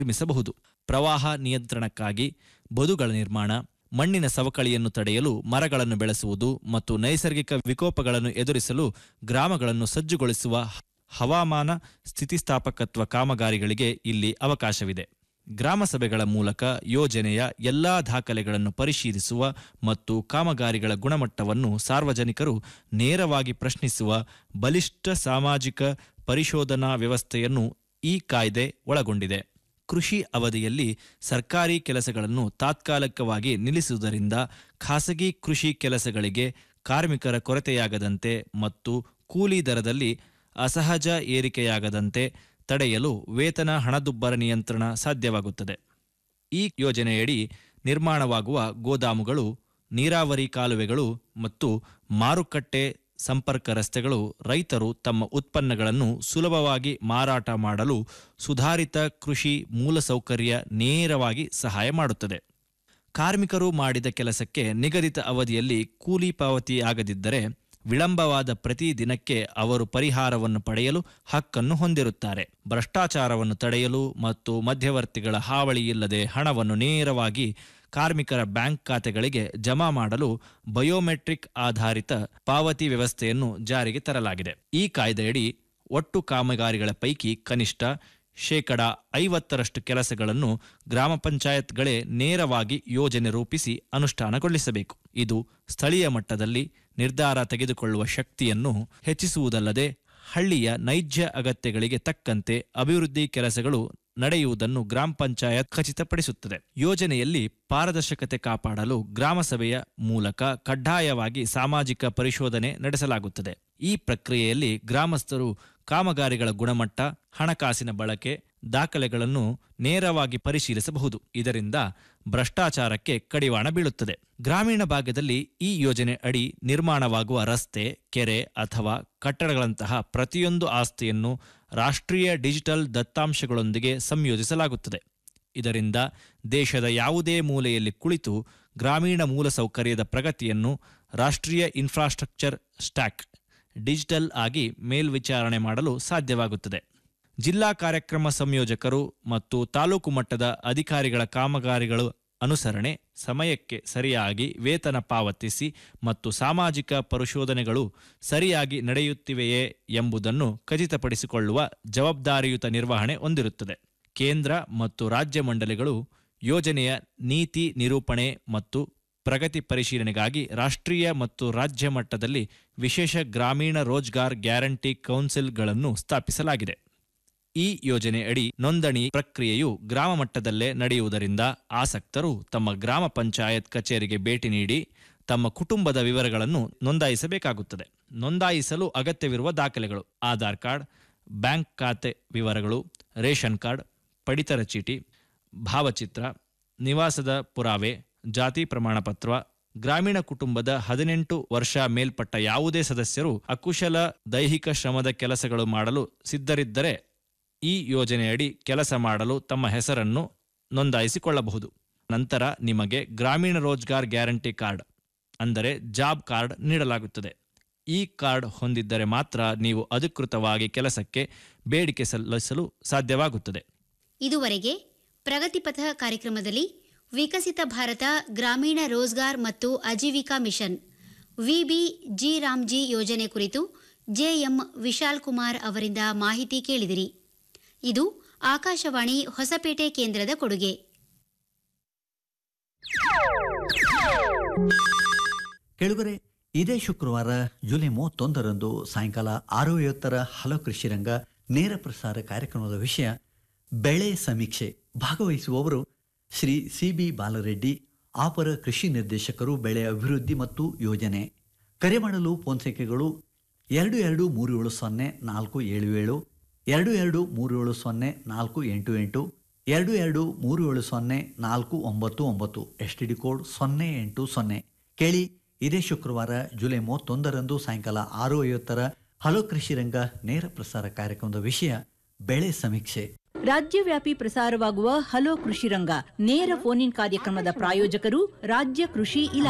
ನಿರ್ಮಿಸಬಹುದು ಪ್ರವಾಹ ನಿಯಂತ್ರಣಕ್ಕಾಗಿ ಬದುಗಳ ನಿರ್ಮಾಣ ಮಣ್ಣಿನ ಸವಕಳಿಯನ್ನು ತಡೆಯಲು ಮರಗಳನ್ನು ಬೆಳೆಸುವುದು ಮತ್ತು ನೈಸರ್ಗಿಕ ವಿಕೋಪಗಳನ್ನು ಎದುರಿಸಲು ಗ್ರಾಮಗಳನ್ನು ಸಜ್ಜುಗೊಳಿಸುವ ಹವಾಮಾನ ಸ್ಥಿತಿಸ್ಥಾಪಕತ್ವ ಕಾಮಗಾರಿಗಳಿಗೆ ಇಲ್ಲಿ ಅವಕಾಶವಿದೆ ಗ್ರಾಮ ಸಭೆಗಳ ಮೂಲಕ ಯೋಜನೆಯ ಎಲ್ಲಾ ದಾಖಲೆಗಳನ್ನು ಪರಿಶೀಲಿಸುವ ಮತ್ತು ಕಾಮಗಾರಿಗಳ ಗುಣಮಟ್ಟವನ್ನು ಸಾರ್ವಜನಿಕರು ನೇರವಾಗಿ ಪ್ರಶ್ನಿಸುವ ಬಲಿಷ್ಠ ಸಾಮಾಜಿಕ ಪರಿಶೋಧನಾ ವ್ಯವಸ್ಥೆಯನ್ನು ಈ ಕಾಯ್ದೆ ಒಳಗೊಂಡಿದೆ ಕೃಷಿ ಅವಧಿಯಲ್ಲಿ ಸರ್ಕಾರಿ ಕೆಲಸಗಳನ್ನು ತಾತ್ಕಾಲಿಕವಾಗಿ ನಿಲ್ಲಿಸುವುದರಿಂದ ಖಾಸಗಿ ಕೃಷಿ ಕೆಲಸಗಳಿಗೆ ಕಾರ್ಮಿಕರ ಕೊರತೆಯಾಗದಂತೆ ಮತ್ತು ಕೂಲಿ ದರದಲ್ಲಿ ಅಸಹಜ ಏರಿಕೆಯಾಗದಂತೆ ತಡೆಯಲು ವೇತನ ಹಣದುಬ್ಬರ ನಿಯಂತ್ರಣ ಸಾಧ್ಯವಾಗುತ್ತದೆ ಈ ಯೋಜನೆಯಡಿ ನಿರ್ಮಾಣವಾಗುವ ಗೋದಾಮುಗಳು ನೀರಾವರಿ ಕಾಲುವೆಗಳು ಮತ್ತು ಮಾರುಕಟ್ಟೆ ಸಂಪರ್ಕ ರಸ್ತೆಗಳು ರೈತರು ತಮ್ಮ ಉತ್ಪನ್ನಗಳನ್ನು ಸುಲಭವಾಗಿ ಮಾರಾಟ ಮಾಡಲು ಸುಧಾರಿತ ಕೃಷಿ ಮೂಲಸೌಕರ್ಯ ನೇರವಾಗಿ ಸಹಾಯ ಮಾಡುತ್ತದೆ ಕಾರ್ಮಿಕರು ಮಾಡಿದ ಕೆಲಸಕ್ಕೆ ನಿಗದಿತ ಅವಧಿಯಲ್ಲಿ ಕೂಲಿ ಪಾವತಿ ಆಗದಿದ್ದರೆ ವಿಳಂಬವಾದ ಪ್ರತಿ ದಿನಕ್ಕೆ ಅವರು ಪರಿಹಾರವನ್ನು ಪಡೆಯಲು ಹಕ್ಕನ್ನು ಹೊಂದಿರುತ್ತಾರೆ ಭ್ರಷ್ಟಾಚಾರವನ್ನು ತಡೆಯಲು ಮತ್ತು ಮಧ್ಯವರ್ತಿಗಳ ಹಾವಳಿ ಇಲ್ಲದೆ ಹಣವನ್ನು ನೇರವಾಗಿ ಕಾರ್ಮಿಕರ ಬ್ಯಾಂಕ್ ಖಾತೆಗಳಿಗೆ ಜಮಾ ಮಾಡಲು ಬಯೋಮೆಟ್ರಿಕ್ ಆಧಾರಿತ ಪಾವತಿ ವ್ಯವಸ್ಥೆಯನ್ನು ಜಾರಿಗೆ ತರಲಾಗಿದೆ ಈ ಕಾಯ್ದೆಯಡಿ ಒಟ್ಟು ಕಾಮಗಾರಿಗಳ ಪೈಕಿ ಕನಿಷ್ಠ ಶೇಕಡ ಐವತ್ತರಷ್ಟು ಕೆಲಸಗಳನ್ನು ಗ್ರಾಮ ಪಂಚಾಯತ್ಗಳೇ ನೇರವಾಗಿ ಯೋಜನೆ ರೂಪಿಸಿ ಅನುಷ್ಠಾನಗೊಳಿಸಬೇಕು ಇದು ಸ್ಥಳೀಯ ಮಟ್ಟದಲ್ಲಿ ನಿರ್ಧಾರ ತೆಗೆದುಕೊಳ್ಳುವ ಶಕ್ತಿಯನ್ನು ಹೆಚ್ಚಿಸುವುದಲ್ಲದೆ ಹಳ್ಳಿಯ ನೈಜ ಅಗತ್ಯಗಳಿಗೆ ತಕ್ಕಂತೆ ಅಭಿವೃದ್ಧಿ ಕೆಲಸಗಳು ನಡೆಯುವುದನ್ನು ಗ್ರಾಮ ಪಂಚಾಯತ್ ಖಚಿತಪಡಿಸುತ್ತದೆ ಯೋಜನೆಯಲ್ಲಿ ಪಾರದರ್ಶಕತೆ ಕಾಪಾಡಲು ಗ್ರಾಮಸಭೆಯ ಮೂಲಕ ಕಡ್ಡಾಯವಾಗಿ ಸಾಮಾಜಿಕ ಪರಿಶೋಧನೆ ನಡೆಸಲಾಗುತ್ತದೆ ಈ ಪ್ರಕ್ರಿಯೆಯಲ್ಲಿ ಗ್ರಾಮಸ್ಥರು ಕಾಮಗಾರಿಗಳ ಗುಣಮಟ್ಟ ಹಣಕಾಸಿನ ಬಳಕೆ ದಾಖಲೆಗಳನ್ನು ನೇರವಾಗಿ ಪರಿಶೀಲಿಸಬಹುದು ಇದರಿಂದ ಭ್ರಷ್ಟಾಚಾರಕ್ಕೆ ಕಡಿವಾಣ ಬೀಳುತ್ತದೆ ಗ್ರಾಮೀಣ ಭಾಗದಲ್ಲಿ ಈ ಯೋಜನೆ ಅಡಿ ನಿರ್ಮಾಣವಾಗುವ ರಸ್ತೆ ಕೆರೆ ಅಥವಾ ಕಟ್ಟಡಗಳಂತಹ ಪ್ರತಿಯೊಂದು ಆಸ್ತಿಯನ್ನು ರಾಷ್ಟ್ರೀಯ ಡಿಜಿಟಲ್ ದತ್ತಾಂಶಗಳೊಂದಿಗೆ ಸಂಯೋಜಿಸಲಾಗುತ್ತದೆ ಇದರಿಂದ ದೇಶದ ಯಾವುದೇ ಮೂಲೆಯಲ್ಲಿ ಕುಳಿತು ಗ್ರಾಮೀಣ ಮೂಲಸೌಕರ್ಯದ ಪ್ರಗತಿಯನ್ನು ರಾಷ್ಟ್ರೀಯ ಇನ್ಫ್ರಾಸ್ಟ್ರಕ್ಚರ್ ಸ್ಟ್ಯಾಕ್ ಡಿಜಿಟಲ್ ಆಗಿ ಮೇಲ್ವಿಚಾರಣೆ ಮಾಡಲು ಸಾಧ್ಯವಾಗುತ್ತದೆ ಜಿಲ್ಲಾ ಕಾರ್ಯಕ್ರಮ ಸಂಯೋಜಕರು ಮತ್ತು ತಾಲೂಕು ಮಟ್ಟದ ಅಧಿಕಾರಿಗಳ ಕಾಮಗಾರಿಗಳು ಅನುಸರಣೆ ಸಮಯಕ್ಕೆ ಸರಿಯಾಗಿ ವೇತನ ಪಾವತಿಸಿ ಮತ್ತು ಸಾಮಾಜಿಕ ಪರಿಶೋಧನೆಗಳು ಸರಿಯಾಗಿ ನಡೆಯುತ್ತಿವೆಯೇ ಎಂಬುದನ್ನು ಖಚಿತಪಡಿಸಿಕೊಳ್ಳುವ ಜವಾಬ್ದಾರಿಯುತ ನಿರ್ವಹಣೆ ಹೊಂದಿರುತ್ತದೆ ಕೇಂದ್ರ ಮತ್ತು ರಾಜ್ಯ ಮಂಡಳಿಗಳು ಯೋಜನೆಯ ನೀತಿ ನಿರೂಪಣೆ ಮತ್ತು ಪ್ರಗತಿ ಪರಿಶೀಲನೆಗಾಗಿ ರಾಷ್ಟ್ರೀಯ ಮತ್ತು ರಾಜ್ಯ ಮಟ್ಟದಲ್ಲಿ ವಿಶೇಷ ಗ್ರಾಮೀಣ ರೋಜ್ಗಾರ್ ಗ್ಯಾರಂಟಿ ಕೌನ್ಸಿಲ್ಗಳನ್ನು ಸ್ಥಾಪಿಸಲಾಗಿದೆ ಈ ಯೋಜನೆ ಅಡಿ ನೋಂದಣಿ ಪ್ರಕ್ರಿಯೆಯು ಗ್ರಾಮ ಮಟ್ಟದಲ್ಲೇ ನಡೆಯುವುದರಿಂದ ಆಸಕ್ತರು ತಮ್ಮ ಗ್ರಾಮ ಪಂಚಾಯತ್ ಕಚೇರಿಗೆ ಭೇಟಿ ನೀಡಿ ತಮ್ಮ ಕುಟುಂಬದ ವಿವರಗಳನ್ನು ನೋಂದಾಯಿಸಬೇಕಾಗುತ್ತದೆ ನೋಂದಾಯಿಸಲು ಅಗತ್ಯವಿರುವ ದಾಖಲೆಗಳು ಆಧಾರ್ ಕಾರ್ಡ್ ಬ್ಯಾಂಕ್ ಖಾತೆ ವಿವರಗಳು ರೇಷನ್ ಕಾರ್ಡ್ ಪಡಿತರ ಚೀಟಿ ಭಾವಚಿತ್ರ ನಿವಾಸದ ಪುರಾವೆ ಜಾತಿ ಪ್ರಮಾಣಪತ್ರ ಗ್ರಾಮೀಣ ಕುಟುಂಬದ ಹದಿನೆಂಟು ವರ್ಷ ಮೇಲ್ಪಟ್ಟ ಯಾವುದೇ ಸದಸ್ಯರು ಅಕುಶಲ ದೈಹಿಕ ಶ್ರಮದ ಕೆಲಸಗಳು ಮಾಡಲು ಸಿದ್ಧರಿದ್ದರೆ ಈ ಯೋಜನೆಯಡಿ ಕೆಲಸ ಮಾಡಲು ತಮ್ಮ ಹೆಸರನ್ನು ನೋಂದಾಯಿಸಿಕೊಳ್ಳಬಹುದು ನಂತರ ನಿಮಗೆ ಗ್ರಾಮೀಣ ರೋಜ್ಗಾರ್ ಗ್ಯಾರಂಟಿ ಕಾರ್ಡ್ ಅಂದರೆ ಜಾಬ್ ಕಾರ್ಡ್ ನೀಡಲಾಗುತ್ತದೆ ಈ ಕಾರ್ಡ್ ಹೊಂದಿದ್ದರೆ ಮಾತ್ರ ನೀವು ಅಧಿಕೃತವಾಗಿ ಕೆಲಸಕ್ಕೆ ಬೇಡಿಕೆ ಸಲ್ಲಿಸಲು ಸಾಧ್ಯವಾಗುತ್ತದೆ ಇದುವರೆಗೆ ಪ್ರಗತಿಪಥ ಕಾರ್ಯಕ್ರಮದಲ್ಲಿ ವಿಕಸಿತ ಭಾರತ ಗ್ರಾಮೀಣ ರೋಜ್ಗಾರ್ ಮತ್ತು Ajeevika mission VB G RAM G ಯೋಜನೆ ಕುರಿತು ಜೆಎಂ ವಿಶಾಲ್ ಕುಮಾರ್ ಅವರಿಂದ ಮಾಹಿತಿ ಕೇಳಿದಿರಿ ಇದು ಆಕಾಶವಾಣಿ ಹೊಸಪೇಟೆ ಕೇಂದ್ರದ ಕೊಡುಗೆ ಕೆಳಗರೆ ಇದೇ ಶುಕ್ರವಾರ ಜುಲೈ ಮೂವತ್ತೊಂದರಂದು ಸಾಯಂಕಾಲ ಆರು ಐವತ್ತರ ಹಲೋ ಕೃಷಿ ರಂಗ ನೇರ ಪ್ರಸಾರ ಕಾರ್ಯಕ್ರಮದ ವಿಷಯ ಬೆಳೆ ಸಮೀಕ್ಷೆ ಭಾಗವಹಿಸುವವರು ಶ್ರೀ ಸಿ ಬಿ ಬಾಲರೆಡ್ಡಿ ಅಪರ ಕೃಷಿ ನಿರ್ದೇಶಕರು ಬೆಳೆ ಅಭಿವೃದ್ಧಿ ಮತ್ತು ಯೋಜನೆ ಕರೆ ಮಾಡಲು ಫೋನ್ ಸಂಖ್ಯೆಗಳು ಎರಡು ಎರಡು ಮೂರು ಏಳು ಸೊನ್ನೆ ನಾಲ್ಕು ಏಳು ಏಳು ಎರಡು ಎರಡು ಮೂರು ಏಳು ಸೊನ್ನೆ ನಾಲ್ಕು ಎಂಟು ಎಂಟು ಎರಡು ಎರಡು ಮೂರು ಏಳು ಸೊನ್ನೆ ನಾಲ್ಕು ಒಂಬತ್ತು ಒಂಬತ್ತು ಎಸ್ ಟಿ ಡಿ ಕೋಡ್ ಸೊನ್ನೆ ಎಂಟು ಸೊನ್ನೆ ಕೇಳಿ ಇದೇ ಶುಕ್ರವಾರ ಜುಲೈ ಮೂವತ್ತೊಂದರಂದು ಸಾಯಂಕಾಲ ಆರು ಐವತ್ತರ ಹಲೋ ಕೃಷಿ ರಂಗ ನೇರ ಪ್ರಸಾರ ಕಾರ್ಯಕ್ರಮದ ವಿಷಯ ಬೆಳೆ ಸಮೀಕ್ಷೆ ರಾಜ್ಯವ್ಯಾಪಿ ಪ್ರಸಾರವಾಗುವ ಹಲೋ ಕೃಷಿ ರಂಗ ನೇರ ಫೋನ್ ಇನ್ ಕಾರ್ಯಕ್ರಮದ ಪ್ರಾಯೋಜಕರು ರಾಜ್ಯ ಕೃಷಿ ಇಲಾಖೆ